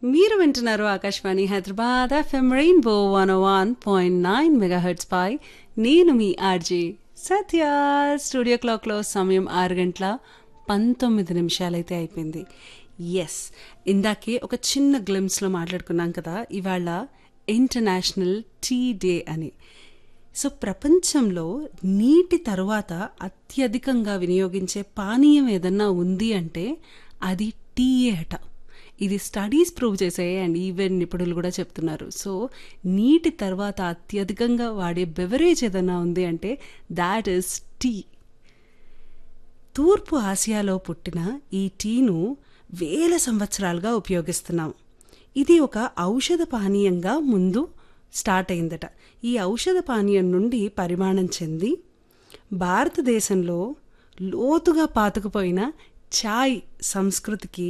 మీరు వింటున్నారు Akashvani Hyderabad F M rainbow one one point nine megahertz పై నేను మీ ఆర్జే సత్య స్టూడియో క్లాక్లో సమయం ఆరు గంటల పంతొమ్మిది నిమిషాలైతే అయిపోయింది ఎస్ ఇందాకే ఒక చిన్న గ్లిమ్స్లో మాట్లాడుకున్నాం కదా ఇవాళ ఇంటర్నేషనల్ టీ డే అని సో ప్రపంచంలో నీటి తరువాత అత్యధికంగా వినియోగించే పానీయం ఏదన్నా ఉంది అంటే అది టీయే అట ఇది స్టడీస్ ప్రూవ్ చేసాయి అండ్ ఈవెన్ నిపుణులు కూడా చెప్తున్నారు సో నీటి తర్వాత అత్యధికంగా వాడే బెవరేజ్ ఏదన్నా ఉంది అంటే దాట్ ఈస్ టీ తూర్పు ఆసియాలో పుట్టిన ఈ టీను వేల సంవత్సరాలుగా ఉపయోగిస్తున్నాం ఇది ఒక ఔషధ పానీయంగా ముందు స్టార్ట్ అయిందట ఈ ఔషధ పానీయం నుండి పరిమాణం చెంది భారతదేశంలో లోతుగా పాతుకుపోయిన ఛాయ్ సంస్కృతికి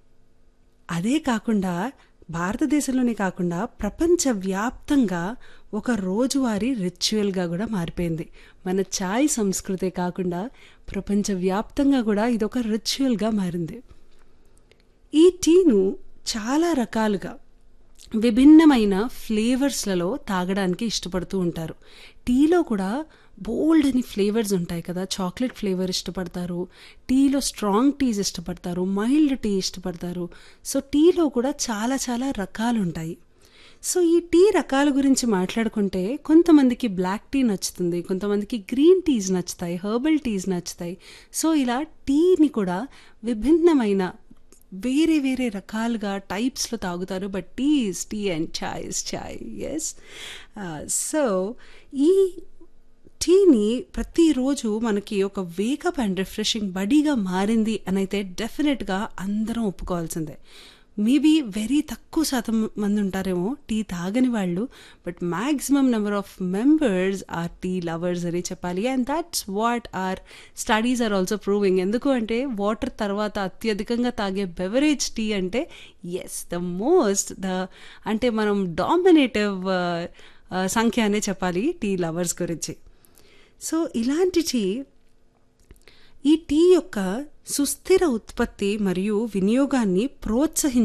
అదే కాకుండా భారతదేశంలోనే కాకుండా ప్రపంచవ్యాప్తంగా ఒక రోజువారీ రిచువల్గా కూడా మారిపోయింది మన ఛాయ్ సంస్కృతే కాకుండా ప్రపంచవ్యాప్తంగా కూడా ఇదొక రిచువల్గా మారింది ఈ టీను చాలా రకాలుగా విభిన్నమైన ఫ్లేవర్స్లలో తాగడానికి ఇష్టపడుతూ ఉంటారు టీలో కూడా బోల్డ్ అని ఫ్లేవర్స్ ఉంటాయి కదా చాక్లెట్ ఫ్లేవర్ ఇష్టపడతారు టీలో స్ట్రాంగ్ టీస్ ఇష్టపడతారు మైల్డ్ టీ ఇష్టపడతారు సో టీలో కూడా చాలా చాలా రకాలు ఉంటాయి సో ఈ టీ రకాల గురించి మాట్లాడుకుంటే కొంతమందికి బ్లాక్ టీ నచ్చుతుంది కొంతమందికి గ్రీన్ టీస్ నచ్చుతాయి హర్బల్ టీస్ నచ్చుతాయి సో ఇలా టీని కూడా విభిన్నమైన వేరే వేరే రకాలుగా టైప్స్లో తాగుతారు but tea is tea and chai is chai yes so ఈ టీని ప్రతిరోజు మనకి ఒక వేకప్ అండ్ రిఫ్రెషింగ్ బడీగా మారింది అని అయితే డెఫినెట్గా అందరం ఒప్పుకోవాల్సిందే మేబీ వెరీ తక్కువ శాతం మంది ఉంటారేమో టీ తాగని వాళ్ళు but maximum number of members are tea lovers అని చెప్పాలి and that's what are studies are also proving ఎందుకు అంటే వాటర్ తర్వాత అత్యధికంగా తాగే బెవరేజ్ టీ అంటే ఎస్ ద మోస్ట్ ద అంటే మనం డామినేటివ్ సంఖ్య అనే చెప్పాలి టీ లవర్స్ గురించి సో ఇలాంటి టీ ఈ టీ యొక్క సుస్థిర ఉత్పత్తి మరియు వినియోగాన్ని ప్రోత్సహించే